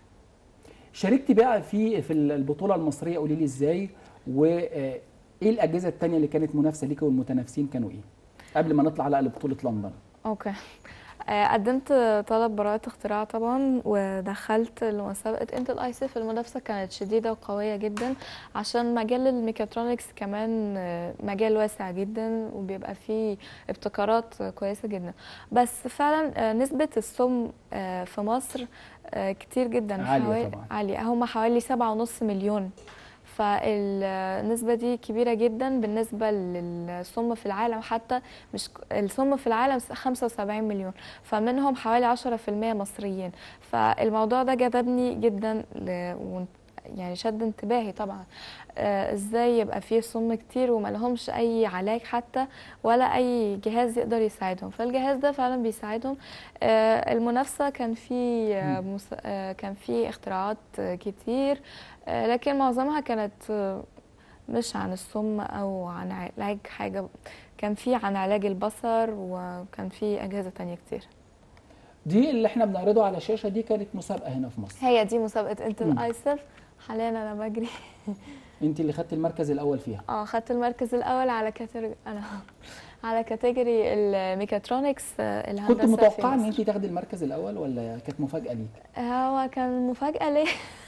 شاركتي بقى في في البطوله المصريه قولي لي ازاي وايه الاجهزه التانية اللي كانت منافسه ليكي والمتنافسين كانوا ايه قبل ما نطلع على بطوله لندن اوكي آه، قدمت طلب براءة اختراع طبعا ودخلت لمسابقة انتل اي سي المنافسة كانت شديدة وقوية جدا عشان مجال الميكاترونكس كمان آه، مجال واسع جدا وبيبقى فيه ابتكارات كويسة جدا بس فعلا آه، نسبة السم آه، في مصر آه، كتير جدا عالية حوالي- طبعاً. عالية هم حوالي سبعة ونص مليون فالنسبة دي كبيرة جدا بالنسبة للسم في العالم حتى مش السم في العالم 75 مليون فمنهم حوالي 10% مصريين فالموضوع ده جذبني جدا ل... يعني شد انتباهي طبعا آه ازاي يبقى فيه سم كتير وما لهمش اي علاج حتى ولا اي جهاز يقدر يساعدهم فالجهاز ده فعلا بيساعدهم آه المنافسه كان في آه مس... آه كان في اختراعات آه كتير آه لكن معظمها كانت آه مش عن السم او عن علاج حاجه كان في عن علاج البصر وكان في اجهزه تانية كتير دي اللي احنا بنعرضه على الشاشه دي كانت مسابقه هنا في مصر هي دي مسابقه انت مم. الايسر حاليا انا بجري انت اللي خدت المركز الاول فيها اه خدت المركز الاول على كاتيجوري انا على كاتيجوري الميكاترونكس آه، الهندسه كنت في متوقعه ان مصر. انت تاخدي المركز الاول ولا كانت مفاجاه ليك هو كان مفاجأة ليه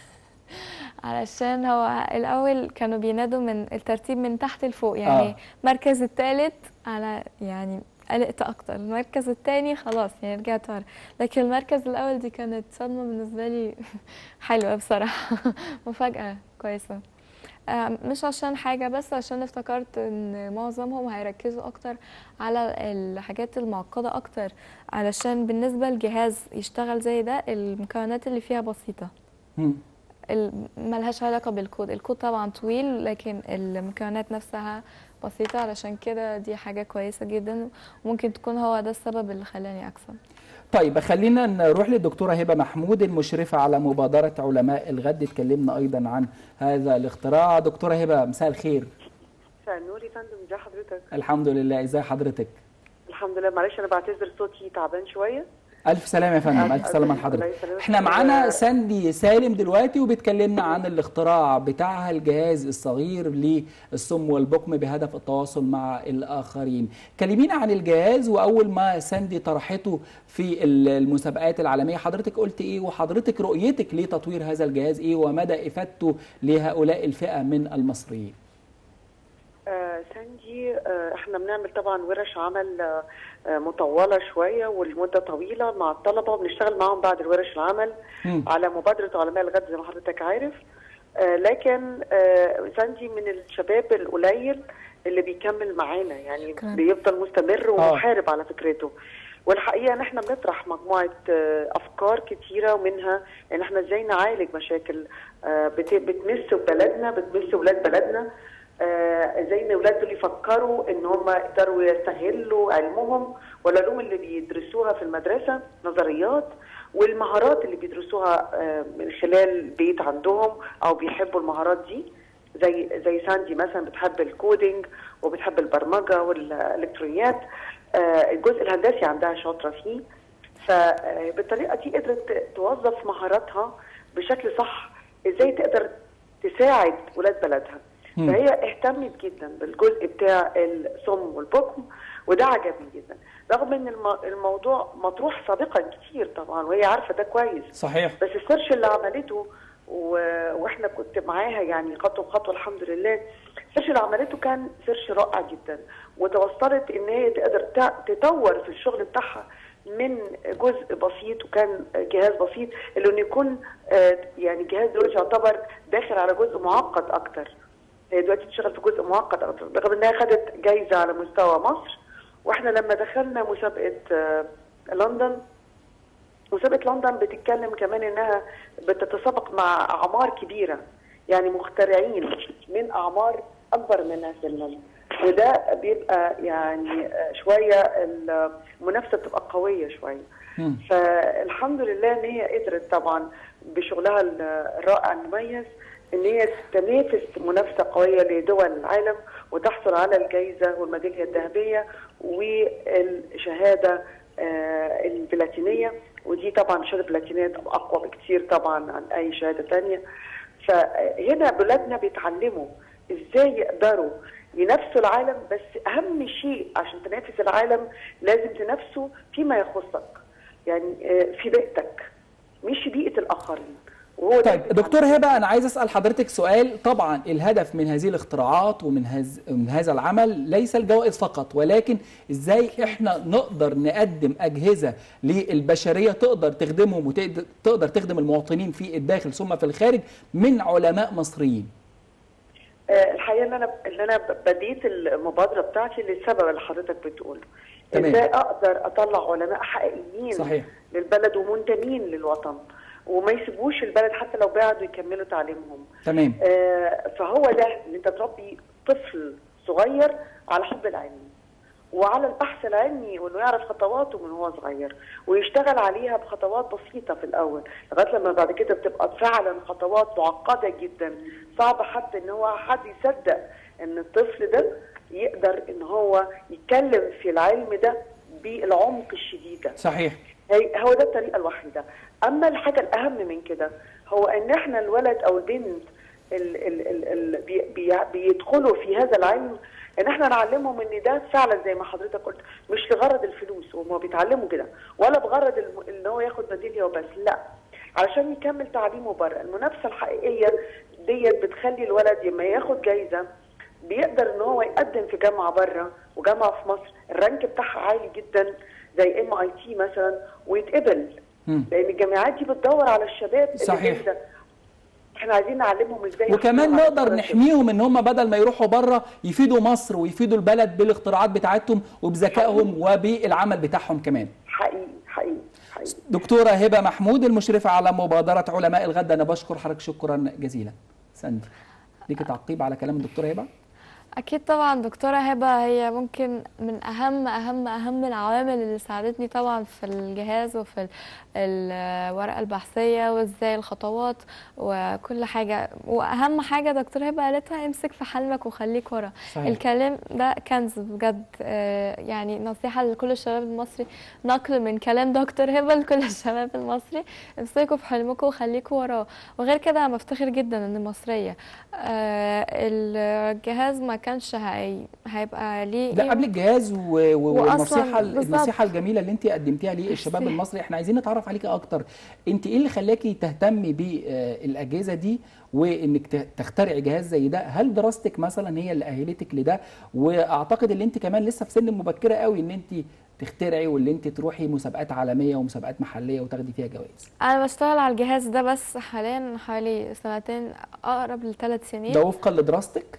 علشان هو الأول كانوا بينادوا من الترتيب من تحت لفوق يعني آه. المركز الثالث على يعني قلقت أكتر المركز الثاني خلاص يعني رجعت ورا لكن المركز الأول دي كانت صدمة بالنسبة لي حلوة بصراحة مفاجأة كويسة آه، مش عشان حاجة بس عشان افتكرت ان معظمهم هيركزوا اكتر على الحاجات المعقدة اكتر علشان بالنسبة للجهاز يشتغل زي ده المكونات اللي فيها بسيطة مم. ال- ملهاش علاقة بالكود الكود طبعا طويل لكن المكونات نفسها بسيطة علشان كده دي حاجة كويسة جدا وممكن تكون هو ده السبب اللي خلاني أكسب طيب خلينا نروح للدكتوره هبه محمود المشرفه على مبادره علماء الغد اتكلمنا ايضا عن هذا الاختراع دكتوره هبه مساء الخير مساء النور يا فندم ازي حضرتك الحمد لله ازي حضرتك الحمد لله معلش انا بعتذر صوتي تعبان شويه الف سلامه يا فندم الف سلامه الله لحضرتك يسلمك. احنا معانا آه، ساندي سالم دلوقتي وبتكلمنا عن الاختراع بتاعها الجهاز الصغير للسم والبكم بهدف التواصل مع الاخرين كلمينا عن الجهاز واول ما ساندي طرحته في المسابقات العالميه حضرتك قلت ايه وحضرتك رؤيتك لتطوير هذا الجهاز ايه ومدى افادته لهؤلاء الفئه من المصريين آه ساندي آه احنا بنعمل طبعا ورش عمل آه آه، مطوله شويه والمده طويله مع الطلبه وبنشتغل معاهم بعد الورش العمل مم. على مبادره علماء الغد زي ما حضرتك عارف آه لكن آه ساندي من الشباب القليل اللي بيكمل معانا يعني شكراً. بيفضل مستمر آه. ومحارب على فكرته والحقيقه ان احنا بنطرح مجموعه آه، افكار كتيره ومنها ان احنا ازاي نعالج مشاكل آه، بت- بتمس بلدنا بتمس ولاد بلدنا آه، ازاي ان اولاد دول يفكروا ان هم يقدروا يستغلوا علمهم والعلوم اللي بيدرسوها في المدرسه نظريات والمهارات اللي بيدرسوها آه، من خلال البيت عندهم او بيحبوا المهارات دي زي زي ساندي مثلا بتحب الكودينج وبتحب البرمجه والالكترونيات آه، الجزء الهندسي عندها شاطره فيه فبالطريقه دي قدرت توظف مهاراتها بشكل صح ازاي تقدر تساعد ولاد بلدها مم. فهي اهتمت جدا بالجزء بتاع الصم والبكم وده عجبني جدا رغم ان الم- الموضوع مطروح سابقا كتير طبعا وهي عارفه ده كويس صحيح بس السيرش اللي عملته و... واحنا كنت معاها يعني خطوه بخطوه الحمد لله السيرش اللي عملته كان سيرش رائع جدا وتوصلت ان هي تقدر ت- تطور في الشغل بتاعها من جزء بسيط وكان جهاز بسيط اللي انه يكون آه، يعني جهاز دلوقتي يعتبر داخل على جزء معقد اكتر هي دلوقتي بتشتغل في جزء معقد اكتر رغم انها خدت جايزه على مستوى مصر واحنا لما دخلنا مسابقه آه، لندن مسابقة لندن بتتكلم كمان انها بتتسابق مع اعمار كبيرة يعني مخترعين من اعمار اكبر منها سنا وده بيبقى يعني آه، شوية المنافسة بتبقى قوية شوية مم. فالحمد لله ان هي قدرت طبعا بشغلها الرائع المميز ان هي تنافس منافسه قويه لدول العالم وتحصل على الجائزه والميداليه الذهبيه والشهاده آه، البلاتينيه ودي طبعا الشهاده البلاتينيه تبقى اقوى بكتير طبعا عن اي شهاده ثانيه فهنا بلادنا بيتعلموا ازاي يقدروا ينافسوا العالم بس اهم شيء عشان تنافس العالم لازم تنافسه فيما يخصك يعني آه، في بيئتك مش بيئه الاخرين وهو ده طيب اللي دكتور هبه انا عايز اسال حضرتك سؤال طبعا الهدف من هذه الاختراعات ومن هز من هذا العمل ليس الجوائز فقط ولكن ازاي احنا نقدر نقدم اجهزه للبشريه تقدر تخدمهم وتقدر تخدم المواطنين في الداخل ثم في الخارج من علماء مصريين آه، الحقيقه ان انا ان انا بديت المبادره بتاعتي للسبب اللي حضرتك بتقوله تمام. ازاي اقدر اطلع علماء حقيقيين صحيح. للبلد ومنتمين للوطن وما يسيبوش البلد حتى لو بعدوا يكملوا تعليمهم تمام آه، فهو ده ان انت تربي طفل صغير على حب العلم وعلى البحث العلمي وانه يعرف خطواته من هو صغير ويشتغل عليها بخطوات بسيطه في الاول لغايه لما بعد كده بتبقى فعلا خطوات معقده جدا صعب حتى ان هو حد يصدق ان الطفل ده يقدر ان هو يتكلم في العلم ده بالعمق الشديد ده صحيح هي هو ده الطريقه الوحيده اما الحاجه الاهم من كده هو ان احنا الولد او البنت ال ال ال ال بي بي بيدخلوا في هذا العلم ان احنا نعلمهم ان ده فعلا زي ما حضرتك قلت مش لغرض الفلوس هم بيتعلموا كده ولا بغرض الم- ان هو ياخد ميداليه وبس لا علشان يكمل تعليمه بره المنافسه الحقيقيه ديت بتخلي الولد لما ياخد جايزه بيقدر ان هو يقدم في جامعه بره وجامعه في مصر الرانك بتاعها عالي جدا زي ام اي تي مثلا ويتقبل مم. لان الجامعات دي بتدور على الشباب اللي صحيح. كده. احنا عايزين نعلمهم ازاي وكمان يحصلوا على نقدر الفرص. نحميهم ان هم بدل ما يروحوا بره يفيدوا مصر ويفيدوا البلد بالاختراعات بتاعتهم وبذكائهم وبالعمل بتاعهم كمان حقيقي حقيقي حقيقي دكتورة هبة محمود المشرفة على مبادرة علماء الغد أنا بشكر حضرتك شكرا جزيلا سندي ليك تعقيب على كلام الدكتورة هبة أكيد طبعا دكتورة هبة هي ممكن من أهم أهم أهم العوامل اللي ساعدتني طبعا في الجهاز وفي ال- الورقة البحثية وإزاي الخطوات وكل حاجة وأهم حاجة دكتورة هبة قالتها امسك في حلمك وخليك ورا صحيح. الكلام ده كنز بجد آه، يعني نصيحة لكل الشباب المصري نقل من كلام دكتور هبة لكل الشباب المصري امسكوا في حلمكم وخليكوا وراه وغير كده أنا بفتخر جدا إني مصرية آه، الجهاز ما كانش هي... هيبقى ليه ده قيمة. قبل الجهاز و- و- وأصلاً والنصيحة بالظبط. النصيحة الجميلة اللي أنت قدمتيها للشباب ميرسي. المصري احنا عايزين نتعرف عليكي أكتر أنت إيه اللي خلاكي تهتمي بالأجهزة دي وإنك ت- تخترعي جهاز زي ده هل دراستك مثلا هي اللي أهلتك لده وأعتقد إن أنت كمان لسه في سن مبكرة قوي إن أنت تخترعي واللي أنت تروحي مسابقات عالمية ومسابقات محلية وتاخدي فيها جوائز أنا بشتغل على الجهاز ده بس حاليا حوالي سنتين أقرب لثلاث سنين ده وفقا لدراستك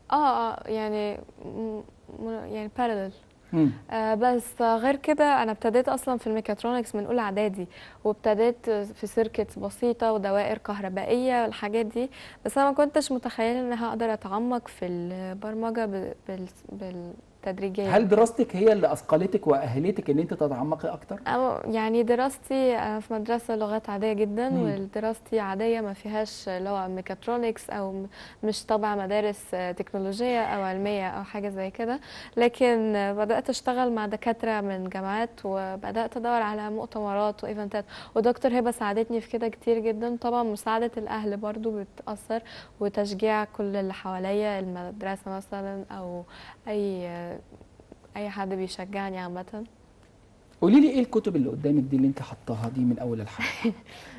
اه اه يعني م- م- يعني parallel مم. آه بس آه، غير كده انا ابتديت اصلا في الميكاترونكس من اولى اعدادي وابتديت في سيركتس بسيطه ودوائر كهربائيه والحاجات دي بس انا ما كنتش متخيله ان هقدر اتعمق في البرمجه ب- بال- بالتدريجيه هل دراستك هي اللي أثقلتك وأهلتك إن أنت تتعمقي أكتر؟ أو يعني دراستي أنا في مدرسة لغات عادية جدا مم. ودراستي عادية ما فيهاش اللي هو ميكاترونكس أو م- مش طبع مدارس آه، تكنولوجية أو علمية أو حاجة زي كده لكن آه، بدأت أشتغل مع دكاترة من جامعات وبدأت أدور على مؤتمرات وإيفنتات ودكتور هبة ساعدتني في كده كتير جدا طبعا مساعدة الأهل برضو بتأثر وتشجيع كل اللي حواليا المدرسة مثلا أو أي آه، أي حد بيشجعني عامةً قولي لي ايه الكتب اللي قدامك دي اللي انت حطاها دي من اول الحلقه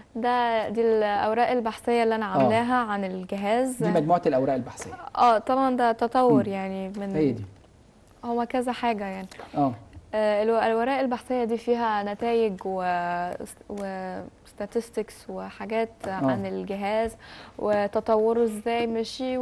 ده دي الاوراق البحثيه اللي انا عاملاها عن الجهاز دي مجموعه الاوراق البحثيه اه طبعا ده تطور مم. يعني من هي دي هما كذا حاجه يعني اه آه، الو- الأوراق البحثية دي فيها نتائج و و statistics وحاجات عن الجهاز وتطوره ازاي مشي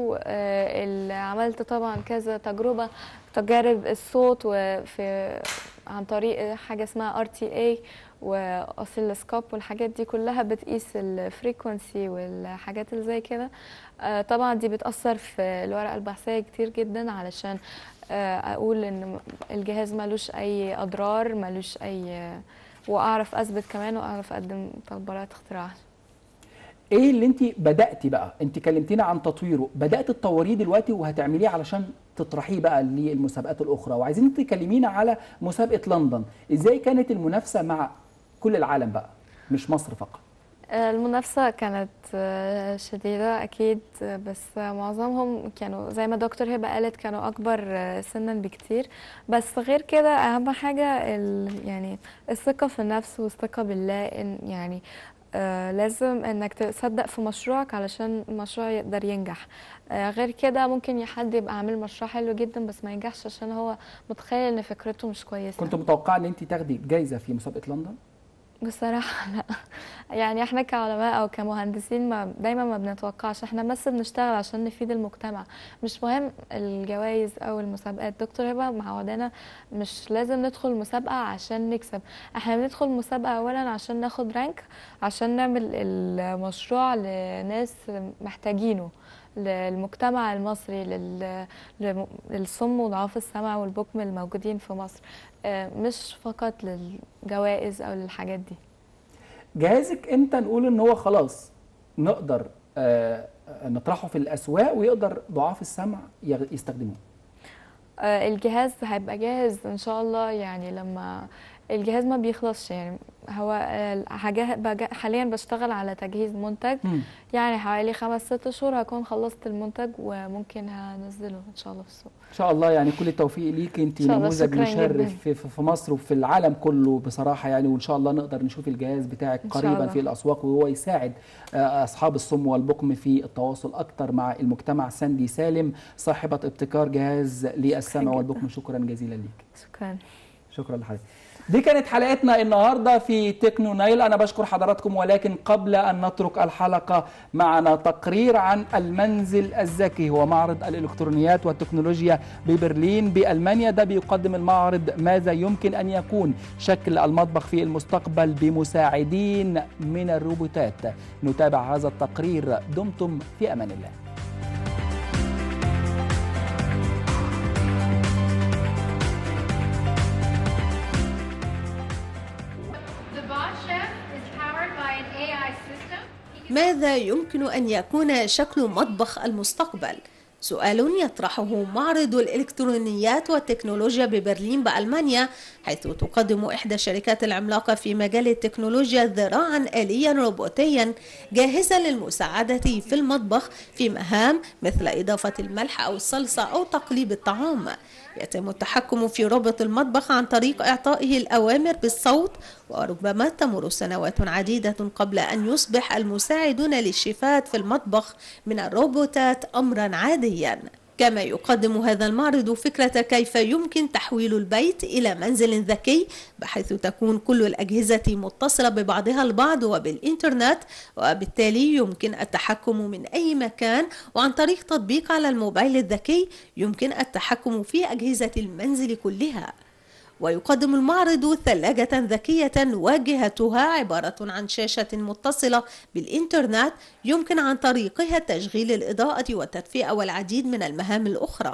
وعملت طبعا كذا تجربة تجارب الصوت وفي عن طريق حاجة اسمها RTA واوسيلوسكوب والحاجات دي كلها بتقيس الفريكونسي والحاجات اللي زي كده آه، طبعا دي بتأثر في الورقة البحثية كتير جدا علشان آه، اقول ان الجهاز ملوش اي اضرار ملوش اي واعرف اثبت كمان واعرف اقدم طلبات اختراع ايه اللي انت بداتي بقى انت كلمتينا عن تطويره بدات تطوريه دلوقتي وهتعمليه علشان تطرحيه بقى للمسابقات الاخرى وعايزين تكلمينا على مسابقه لندن ازاي كانت المنافسه مع كل العالم بقى مش مصر فقط آه، المنافسة كانت آه، شديدة أكيد آه، بس آه، معظمهم كانوا زي ما دكتور هبة قالت كانوا أكبر آه، سنا بكتير بس غير كده أهم حاجة ال- يعني الثقة في النفس والثقة بالله إن يعني آه لازم انك تصدق في مشروعك علشان المشروع يقدر ينجح آه غير كده ممكن حد يبقى عامل مشروع حلو جدا بس ما ينجحش عشان هو متخيل ان فكرته مش كويسة كنت متوقعه ان انت تاخدي جايزه في مسابقه لندن بصراحة لا يعني احنا كعلماء او كمهندسين ما دايما ما بنتوقعش احنا بس بنشتغل عشان نفيد المجتمع مش مهم الجوائز او المسابقات دكتور هبة معودانا مش لازم ندخل مسابقة عشان نكسب احنا بندخل مسابقة اولا عشان ناخد رانك عشان نعمل المشروع لناس محتاجينه للمجتمع المصري لل- للم- للصم وضعاف السمع والبكم الموجودين في مصر آه، مش فقط للجوائز او للحاجات دي جهازك امتى نقول ان هو خلاص نقدر آه، نطرحه في الاسواق ويقدر ضعاف السمع يغ- يستخدموه آه، الجهاز هيبقى جاهز ان شاء الله يعني لما الجهاز ما بيخلصش يعني هو آه، هجه- بج- حاليا بشتغل على تجهيز منتج مم. يعني حوالي خمس ست شهور هكون خلصت المنتج وممكن هنزله ان شاء الله في السوق ان شاء الله يعني كل التوفيق ليك انت إن شاء الله، نموذج شكراً مشرف جداً. في, في في مصر وفي العالم كله بصراحه يعني وان شاء الله نقدر نشوف الجهاز بتاعك إن شاء قريبا الله. في الاسواق وهو يساعد آه، اصحاب الصم والبكم في التواصل اكتر مع المجتمع ساندي سالم صاحبه ابتكار جهاز للسمع جداً. والبكم شكرا جزيلا ليك شكرا شكرا لحضرتك دي كانت حلقتنا النهارده في تكنو نايل انا بشكر حضراتكم ولكن قبل ان نترك الحلقه معنا تقرير عن المنزل الذكي هو معرض الالكترونيات والتكنولوجيا ببرلين بالمانيا ده بيقدم المعرض ماذا يمكن ان يكون شكل المطبخ في المستقبل بمساعدين من الروبوتات نتابع هذا التقرير دمتم في امان الله The Boss Chef is powered by an AI system. ماذا يمكن أن يكون شكل مطبخ المستقبل؟ سؤال يطرحه معرض الإلكترونيات والتكنولوجيا ببرلين بألمانيا حيث تقدم إحدى الشركات العملاقة في مجال التكنولوجيا ذراعا آليا روبوتيا جاهزا للمساعدة في المطبخ في مهام مثل إضافة الملح أو الصلصة أو تقليب الطعام يتم التحكم في روبوت المطبخ عن طريق إعطائه الأوامر بالصوت وربما تمر سنوات عديدة قبل أن يصبح المساعدون للشيفات في المطبخ من الروبوتات أمرا عاديا كما يقدم هذا المعرض فكرة كيف يمكن تحويل البيت إلى منزل ذكي بحيث تكون كل الأجهزة متصلة ببعضها البعض وبالإنترنت وبالتالي يمكن التحكم من أي مكان وعن طريق تطبيق على الموبايل الذكي يمكن التحكم في أجهزة المنزل كلها ويقدم المعرض ثلاجة ذكية واجهتها عبارة عن شاشة متصلة بالإنترنت يمكن عن طريقها تشغيل الإضاءة والتدفئة والعديد من المهام الأخرى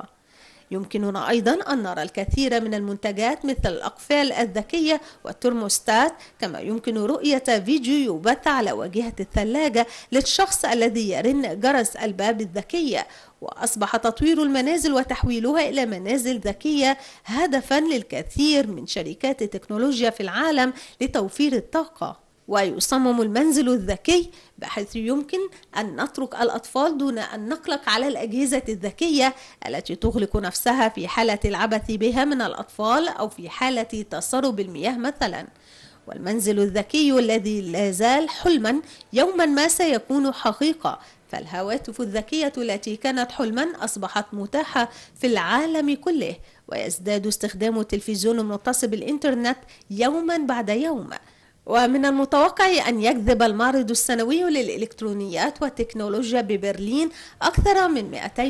يمكننا أيضا أن نرى الكثير من المنتجات مثل الأقفال الذكية والترموستات كما يمكن رؤية فيديو يبث على واجهة الثلاجة للشخص الذي يرن جرس الباب الذكية وأصبح تطوير المنازل وتحويلها إلى منازل ذكية هدفا للكثير من شركات التكنولوجيا في العالم لتوفير الطاقة ويصمم المنزل الذكي بحيث يمكن أن نترك الأطفال دون أن نقلق على الأجهزة الذكية التي تغلق نفسها في حالة العبث بها من الأطفال أو في حالة تسرب المياه مثلا والمنزل الذكي الذي لا زال حلما يوما ما سيكون حقيقة فالهواتف الذكية التي كانت حلما أصبحت متاحة في العالم كله ويزداد استخدام التلفزيون المتصل بالإنترنت يوما بعد يوم ومن المتوقع أن يجذب المعرض السنوي للإلكترونيات والتكنولوجيا ببرلين أكثر من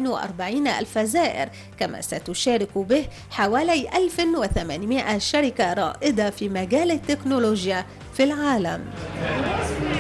240 ألف زائر كما ستشارك به حوالي 1800 شركة رائدة في مجال التكنولوجيا في العالم